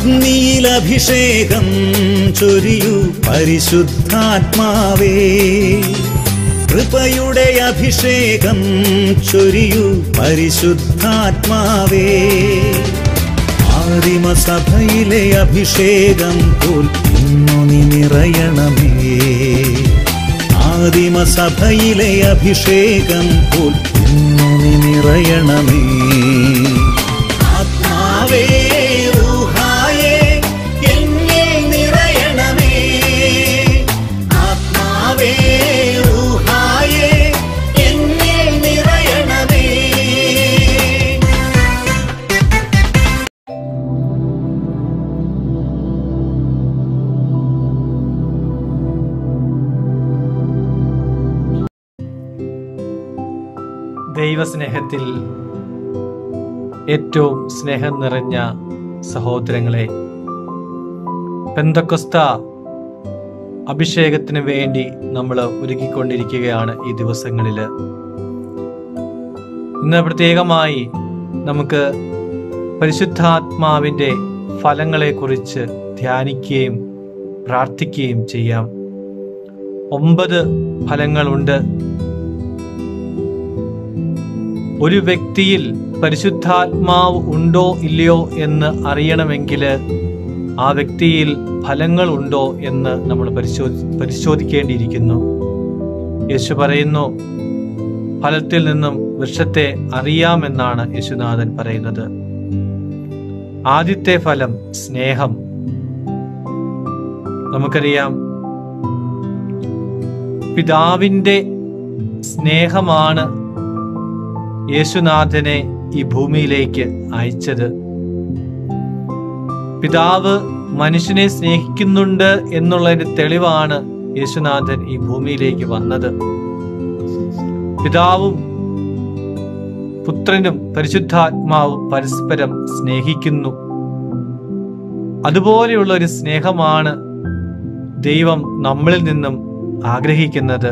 അഗ്നിയിൽ അഭിഷേകം ചൊരിയൂ പരിശുദ്ധാത്മാവേ കൃപയുടെ അഭിഷേകം ചൊരിയൂ പരിശുദ്ധാത്മാവേ ആദിമസഭയിലെ അഭിഷേകം പോൽ ഇന്നു നീ നിറയണമേ ആദിമസഭയിലെ അഭിഷേകം പോൽ ഇന്നു നീ നിറയണമേ ആത്മാവേ ഊഹായേ എന്നിൽ നിറയണമേ ആത്മാവേ ഊഹായേ എന്നിൽ നിറയണമേ ദൈവസ്നേഹത്തിൽ ഏറ്റവും സ്നേഹം നിറഞ്ഞ സഹോദരങ്ങളെ പെന്തക്കൊസ്ത അഭിഷേകത്തിന് വേണ്ടി നമ്മൾ ഒരുക്കിക്കൊണ്ടിരിക്കുകയാണ് ഈ ദിവസങ്ങളിൽ ഇന്ന് പ്രത്യേകമായി നമുക്ക് പരിശുദ്ധാത്മാവിൻ്റെ ഫലങ്ങളെക്കുറിച്ച് ധ്യാനിക്കുകയും പ്രാർത്ഥിക്കുകയും ചെയ്യാം ഒമ്പത് ഫലങ്ങളുണ്ട് ഒരു വ്യക്തിയിൽ പരിശുദ്ധാത്മാവ് ഉണ്ടോ ഇല്ലയോ എന്ന് അറിയണമെങ്കിൽ ആ വ്യക്തിയിൽ ഫലങ്ങൾ ഉണ്ടോ എന്ന് നമ്മൾ പരിശോധി പരിശോധിക്കേണ്ടിയിരിക്കുന്നു യേശു പറയുന്നു ഫലത്തിൽ നിന്നും വൃക്ഷത്തെ അറിയാമെന്നാണ് യേശുനാഥൻ പറയുന്നത് ആദ്യത്തെ ഫലം സ്നേഹം നമുക്കറിയാം പിതാവിൻ്റെ സ്നേഹമാണ് യേശുനാഥനെ ഈ ഭൂമിയിലേക്ക് അയച്ചത് പിതാവ് മനുഷ്യനെ സ്നേഹിക്കുന്നുണ്ട് എന്നുള്ളതിന്റെ തെളിവാണ് യേശുനാഥൻ ഈ ഭൂമിയിലേക്ക് വന്നത് പിതാവും പുത്രനും പരിശുദ്ധാത്മാവും പരസ്പരം സ്നേഹിക്കുന്നു അതുപോലെയുള്ള ഒരു സ്നേഹമാണ് ദൈവം നമ്മളിൽ നിന്നും ആഗ്രഹിക്കുന്നത്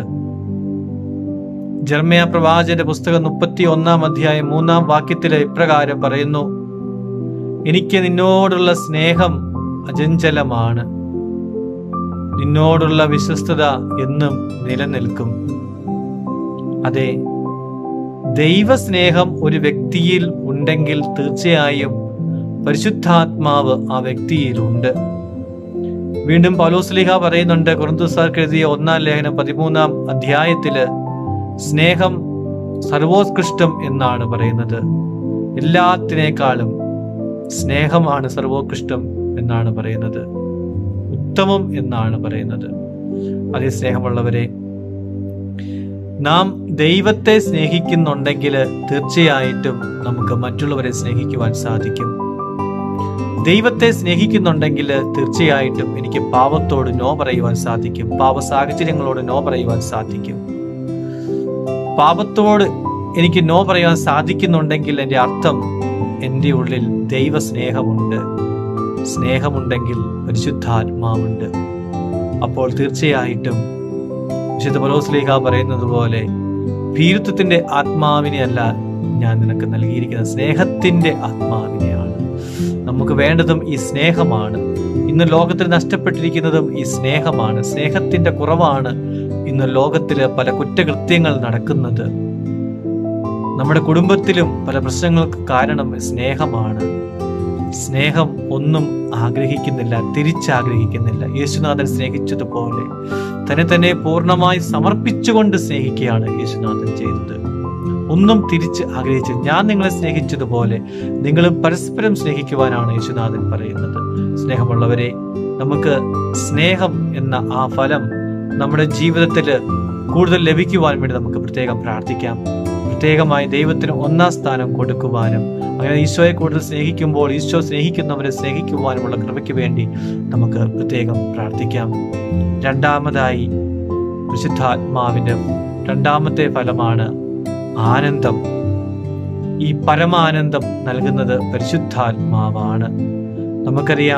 ജർമ്മയ പ്രവാചന്റെ പുസ്തകം മുപ്പത്തി ഒന്നാം അധ്യായം മൂന്നാം വാക്യത്തിലെ ഇപ്രകാരം പറയുന്നു എനിക്ക് നിന്നോടുള്ള സ്നേഹം അചഞ്ചലമാണ് നിന്നോടുള്ള വിശ്വസ്തത എന്നും നിലനിൽക്കും അതെ ദൈവസ്നേഹം ഒരു വ്യക്തിയിൽ ഉണ്ടെങ്കിൽ തീർച്ചയായും പരിശുദ്ധാത്മാവ് ആ വ്യക്തിയിലുണ്ട് വീണ്ടും പൗലോസ്ലിഹ പറയുന്നുണ്ട് കുറുന്തുസാർക്ക് എഴുതിയ ഒന്നാം ലേഖനം പതിമൂന്നാം അധ്യായത്തില് സ്നേഹം സർവോത്കൃഷ്ടം എന്നാണ് പറയുന്നത് എല്ലാത്തിനേക്കാളും സ്നേഹമാണ് സർവോത്കൃഷ്ടം എന്നാണ് പറയുന്നത് ഉത്തമം എന്നാണ് പറയുന്നത് അതേ സ്നേഹമുള്ളവരെ നാം ദൈവത്തെ സ്നേഹിക്കുന്നുണ്ടെങ്കിൽ തീർച്ചയായിട്ടും നമുക്ക് മറ്റുള്ളവരെ സ്നേഹിക്കുവാൻ സാധിക്കും ദൈവത്തെ സ്നേഹിക്കുന്നുണ്ടെങ്കിൽ തീർച്ചയായിട്ടും എനിക്ക് പാപത്തോട് നോ പറയുവാൻ സാധിക്കും പാപ സാഹചര്യങ്ങളോട് നോ പറയുവാൻ സാധിക്കും പാപത്തോട് എനിക്ക് നോ പറയാൻ സാധിക്കുന്നുണ്ടെങ്കിൽ എൻ്റെ അർത്ഥം എൻ്റെ ഉള്ളിൽ ദൈവ സ്നേഹമുണ്ട് സ്നേഹമുണ്ടെങ്കിൽ പരിശുദ്ധാത്മാവുണ്ട് അപ്പോൾ തീർച്ചയായിട്ടും വിശുദ്ധ പലോസ്ലീഹ പറയുന്നത് പോലെ ഭീരുത്വത്തിന്റെ ആത്മാവിനെ അല്ല ഞാൻ നിനക്ക് നൽകിയിരിക്കുന്നത് സ്നേഹത്തിന്റെ ആത്മാവിനെയാണ് നമുക്ക് വേണ്ടതും ഈ സ്നേഹമാണ് ഇന്ന് ലോകത്തിൽ നഷ്ടപ്പെട്ടിരിക്കുന്നതും ഈ സ്നേഹമാണ് സ്നേഹത്തിന്റെ കുറവാണ് ഇന്ന് ലോകത്തില് പല കുറ്റകൃത്യങ്ങൾ നടക്കുന്നത് നമ്മുടെ കുടുംബത്തിലും പല പ്രശ്നങ്ങൾക്ക് കാരണം സ്നേഹമാണ് സ്നേഹം ഒന്നും ആഗ്രഹിക്കുന്നില്ല തിരിച്ചാഗ്രഹിക്കുന്നില്ല യേശുനാഥൻ സ്നേഹിച്ചതുപോലെ തന്നെ തന്നെ പൂർണ്ണമായി സമർപ്പിച്ചുകൊണ്ട് സ്നേഹിക്കുകയാണ് യേശുനാഥൻ ചെയ്തത് ഒന്നും തിരിച്ച് ആഗ്രഹിച്ച് ഞാൻ നിങ്ങളെ സ്നേഹിച്ചതുപോലെ നിങ്ങളും പരസ്പരം സ്നേഹിക്കുവാനാണ് യേശുനാഥൻ പറയുന്നത് സ്നേഹമുള്ളവരെ നമുക്ക് സ്നേഹം എന്ന ആ ഫലം നമ്മുടെ ജീവിതത്തിൽ കൂടുതൽ ലഭിക്കുവാൻ വേണ്ടി നമുക്ക് പ്രത്യേകം പ്രാർത്ഥിക്കാം പ്രത്യേകമായി ദൈവത്തിന് ഒന്നാം സ്ഥാനം കൊടുക്കുവാനും അങ്ങനെ ഈശോയെ കൂടുതൽ സ്നേഹിക്കുമ്പോൾ ഈശോ സ്നേഹിക്കുന്നവരെ സ്നേഹിക്കുവാനുമുള്ള കൃപയ്ക്ക് വേണ്ടി നമുക്ക് പ്രത്യേകം പ്രാർത്ഥിക്കാം രണ്ടാമതായി പരിശുദ്ധാത്മാവിന്റെ രണ്ടാമത്തെ ഫലമാണ് ആനന്ദം ഈ പരമാനന്ദം നൽകുന്നത് പരിശുദ്ധാത്മാവാണ് നമുക്കറിയാം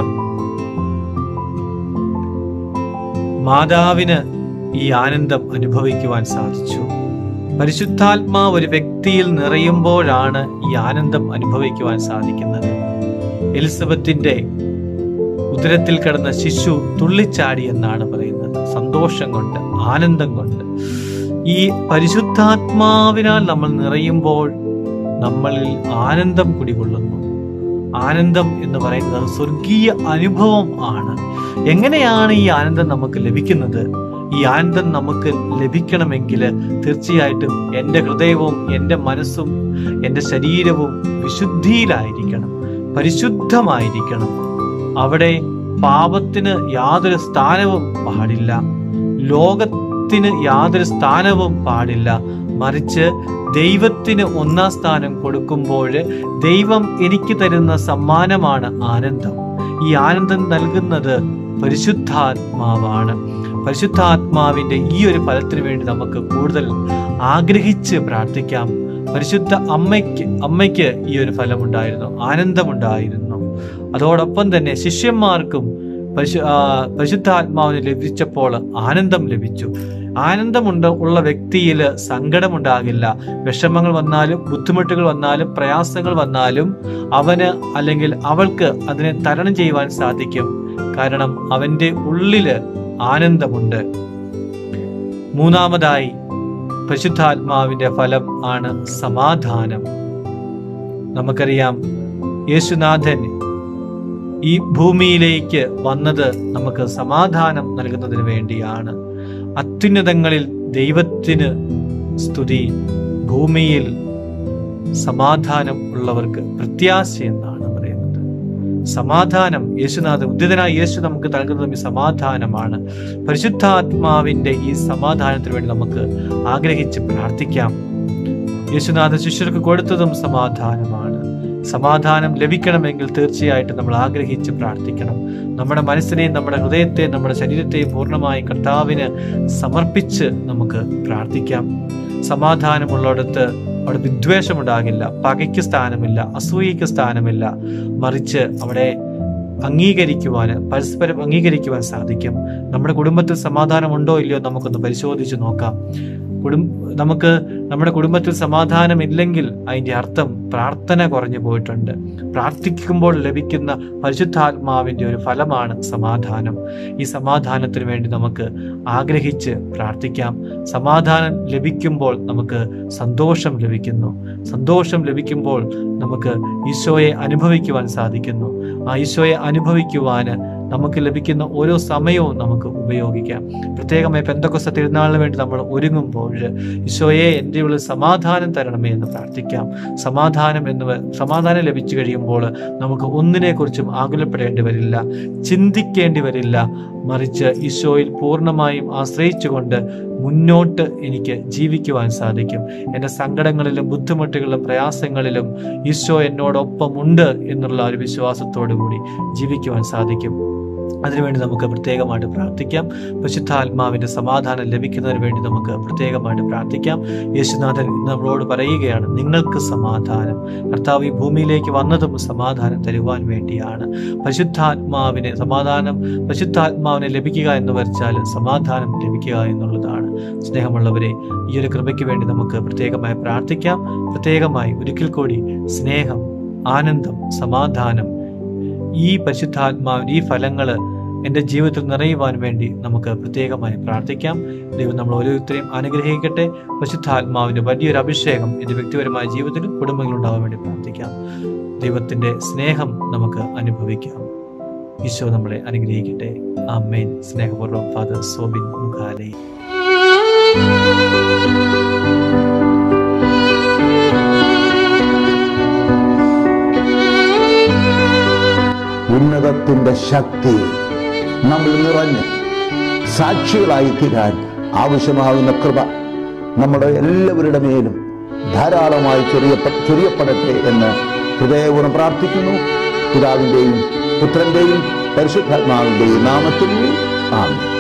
മാതാവിന് ഈ ആനന്ദം അനുഭവിക്കുവാൻ സാധിച്ചു പരിശുദ്ധാത്മാവ് ഒരു വ്യക്തിയിൽ നിറയുമ്പോഴാണ് ഈ ആനന്ദം അനുഭവിക്കുവാൻ സാധിക്കുന്നത് എലിസബത്തിന്റെ ഉദരത്തിൽ കിടന്ന ശിശു തുള്ളിച്ചാടി എന്നാണ് പറയുന്നത് സന്തോഷം കൊണ്ട് ആനന്ദം കൊണ്ട് ഈ പരിശുദ്ധാത്മാവിനാൽ നമ്മൾ നിറയുമ്പോൾ നമ്മളിൽ ആനന്ദം കുടികൊള്ളുന്നു ആനന്ദം എന്ന് പറയുന്നത് സ്വർഗീയ അനുഭവം ആണ് എങ്ങനെയാണ് ഈ ആനന്ദം നമുക്ക് ലഭിക്കുന്നത് ഈ ആനന്ദം നമുക്ക് ലഭിക്കണമെങ്കിൽ തീർച്ചയായിട്ടും എൻ്റെ ഹൃദയവും എൻ്റെ മനസ്സും എൻ്റെ ശരീരവും വിശുദ്ധിയിലായിരിക്കണം പരിശുദ്ധമായിരിക്കണം അവിടെ പാപത്തിന് യാതൊരു സ്ഥാനവും പാടില്ല ലോകത്തിന് യാതൊരു സ്ഥാനവും പാടില്ല മറിച്ച് ദൈവത്തിന് ഒന്നാം സ്ഥാനം കൊടുക്കുമ്പോൾ ദൈവം എനിക്ക് തരുന്ന സമ്മാനമാണ് ആനന്ദം ഈ ആനന്ദം നൽകുന്നത് പരിശുദ്ധാത്മാവാണ് പരിശുദ്ധാത്മാവിന്റെ ഈ ഒരു ഫലത്തിന് വേണ്ടി നമുക്ക് കൂടുതൽ ആഗ്രഹിച്ച് പ്രാർത്ഥിക്കാം പരിശുദ്ധ അമ്മയ്ക്ക് അമ്മയ്ക്ക് ഈ ഒരു ഫലമുണ്ടായിരുന്നു ആനന്ദമുണ്ടായിരുന്നു അതോടൊപ്പം തന്നെ ശിഷ്യന്മാർക്കും പരിശു ആ, പരിശുദ്ധാത്മാവിന് ലഭിച്ചപ്പോൾ ആനന്ദം ലഭിച്ചു ആനന്ദമുണ്ട് ഉള്ള വ്യക്തിയിൽ സങ്കടമുണ്ടാകില്ല വിഷമങ്ങൾ വന്നാലും ബുദ്ധിമുട്ടുകൾ വന്നാലും പ്രയാസങ്ങൾ വന്നാലും അവന് അല്ലെങ്കിൽ അവൾക്ക് അതിനെ തരണം ചെയ്യുവാൻ സാധിക്കും കാരണം അവന്റെ ഉള്ളില് ആനന്ദമുണ്ട് മൂന്നാമതായി പരിശുദ്ധാത്മാവിന്റെ ഫലം ആണ് സമാധാനം നമുക്കറിയാം യേശുനാഥൻ ഈ ഭൂമിയിലേക്ക് വന്നത് നമുക്ക് സമാധാനം നൽകുന്നതിന് വേണ്ടിയാണ് അത്യുന്നതങ്ങളിൽ ദൈവത്തിന് സ്തുതി ഭൂമിയിൽ സമാധാനം ഉള്ളവർക്ക് പ്രത്യാശ എന്നാണ് പറയുന്നത് സമാധാനം യേശുനാഥ് ഉദ്യതനായ യേശു നമുക്ക് നൽകുന്നതും ഈ സമാധാനമാണ് പരിശുദ്ധാത്മാവിന്റെ ഈ സമാധാനത്തിന് വേണ്ടി നമുക്ക് ആഗ്രഹിച്ച് പ്രാർത്ഥിക്കാം യേശുനാഥ ശിഷ്യർക്ക് കൊടുത്തതും സമാധാനമാണ് സമാധാനം ലഭിക്കണമെങ്കിൽ തീർച്ചയായിട്ടും നമ്മൾ ആഗ്രഹിച്ച് പ്രാർത്ഥിക്കണം നമ്മുടെ മനസ്സിനെയും നമ്മുടെ ഹൃദയത്തെയും നമ്മുടെ ശരീരത്തെയും പൂർണ്ണമായും കർത്താവിന് സമർപ്പിച്ച് നമുക്ക് പ്രാർത്ഥിക്കാം സമാധാനമുള്ളിടത്ത് അവിടെ വിദ്വേഷമുണ്ടാകില്ല പകയ്ക്ക് സ്ഥാനമില്ല അസൂയയ്ക്ക് സ്ഥാനമില്ല മറിച്ച് അവിടെ അംഗീകരിക്കുവാൻ പരസ്പരം അംഗീകരിക്കുവാൻ സാധിക്കും നമ്മുടെ കുടുംബത്തിൽ സമാധാനം ഉണ്ടോ ഇല്ലയോ നമുക്കൊന്ന് പരിശോധിച്ച് നോക്കാം കുടും നമുക്ക് നമ്മുടെ കുടുംബത്തിൽ സമാധാനമില്ലെങ്കിൽ അതിന്റെ അർത്ഥം പ്രാർത്ഥന കുറഞ്ഞു പോയിട്ടുണ്ട് പ്രാർത്ഥിക്കുമ്പോൾ ലഭിക്കുന്ന പരിശുദ്ധാത്മാവിന്റെ ഒരു ഫലമാണ് സമാധാനം ഈ സമാധാനത്തിന് വേണ്ടി നമുക്ക് ആഗ്രഹിച്ച് പ്രാർത്ഥിക്കാം സമാധാനം ലഭിക്കുമ്പോൾ നമുക്ക് സന്തോഷം ലഭിക്കുന്നു സന്തോഷം ലഭിക്കുമ്പോൾ നമുക്ക് ഈശോയെ അനുഭവിക്കുവാൻ സാധിക്കുന്നു ആ ഈശോയെ അനുഭവിക്കുവാന് നമുക്ക് ലഭിക്കുന്ന ഓരോ സമയവും നമുക്ക് ഉപയോഗിക്കാം പ്രത്യേകമായി പെന്തക്കൊസ തിരുനാളിന് വേണ്ടി നമ്മൾ ഒരുങ്ങുമ്പോൾ ഈശോയെ എൻ്റെ ഉള്ളിൽ സമാധാനം തരണമേ എന്ന് പ്രാർത്ഥിക്കാം സമാധാനം എന്ന് സമാധാനം ലഭിച്ചു കഴിയുമ്പോൾ നമുക്ക് ഒന്നിനെക്കുറിച്ചും ആകുലപ്പെടേണ്ടി വരില്ല ചിന്തിക്കേണ്ടി വരില്ല മറിച്ച് ഈശോയിൽ പൂർണ്ണമായും ആശ്രയിച്ചുകൊണ്ട് മുന്നോട്ട് എനിക്ക് ജീവിക്കുവാൻ സാധിക്കും എൻ്റെ സങ്കടങ്ങളിലും ബുദ്ധിമുട്ടുകളിലും പ്രയാസങ്ങളിലും ഈശോ എന്നോടൊപ്പമുണ്ട് എന്നുള്ള ഒരു വിശ്വാസത്തോടു കൂടി ജീവിക്കുവാൻ സാധിക്കും അതിനുവേണ്ടി നമുക്ക് പ്രത്യേകമായിട്ട് പ്രാർത്ഥിക്കാം പരിശുദ്ധാത്മാവിന്റെ സമാധാനം ലഭിക്കുന്നതിന് വേണ്ടി നമുക്ക് പ്രത്യേകമായിട്ട് പ്രാർത്ഥിക്കാം യേശുനാഥൻ ഇന്ന് നമ്മളോട് പറയുകയാണ് നിങ്ങൾക്ക് സമാധാനം കർത്താവ് ഈ ഭൂമിയിലേക്ക് വന്നതും സമാധാനം തരുവാൻ വേണ്ടിയാണ് പരിശുദ്ധാത്മാവിനെ സമാധാനം പരിശുദ്ധാത്മാവിനെ ലഭിക്കുക എന്ന് വരച്ചാൽ സമാധാനം ലഭിക്കുക എന്നുള്ളതാണ് സ്നേഹമുള്ളവരെ ഈ ഒരു കൃപയ്ക്ക് വേണ്ടി നമുക്ക് പ്രത്യേകമായി പ്രാർത്ഥിക്കാം പ്രത്യേകമായി ഒരിക്കൽ കൂടി സ്നേഹം ആനന്ദം സമാധാനം ഈ പരിശുദ്ധാത്മാവിന്റെ ഈ ഫലങ്ങൾ എൻ്റെ ജീവിതത്തിൽ നിറയുവാൻ വേണ്ടി നമുക്ക് പ്രത്യേകമായി പ്രാർത്ഥിക്കാം ദൈവം നമ്മൾ ഓരോരുത്തരെയും അനുഗ്രഹിക്കട്ടെ പരിശുദ്ധാത്മാവിന്റെ വലിയൊരു അഭിഷേകം എൻ്റെ വ്യക്തിപരമായ ജീവിതത്തിലും കുടുംബങ്ങളിലും ഉണ്ടാവാൻ വേണ്ടി പ്രാർത്ഥിക്കാം ദൈവത്തിന്റെ സ്നേഹം നമുക്ക് അനുഭവിക്കാം ഈശോ നമ്മളെ അനുഗ്രഹിക്കട്ടെ അമ്മേൻ സ്നേഹപൂർവ്വം ഫാദർ സോബിൻ മുഖാലേ ഉന്നതത്തിന്റെ ശക്തി നമ്മൾ നിറഞ്ഞ് സാക്ഷികളായി തീരാൻ ആവശ്യമാകുന്ന കൃപ നമ്മുടെ എല്ലാവരുടെ മേലും ധാരാളമായി ചൊരിയപ്പെ ചൊരിയപ്പെടട്ടെ എന്ന് ഹൃദയപൂർവ്വം പ്രാർത്ഥിക്കുന്നു പിതാവിൻ്റെയും പുത്രന്റെയും പരിശുദ്ധാത്മാവിൻ്റെയും നാമത്തിൽ ആമേൻ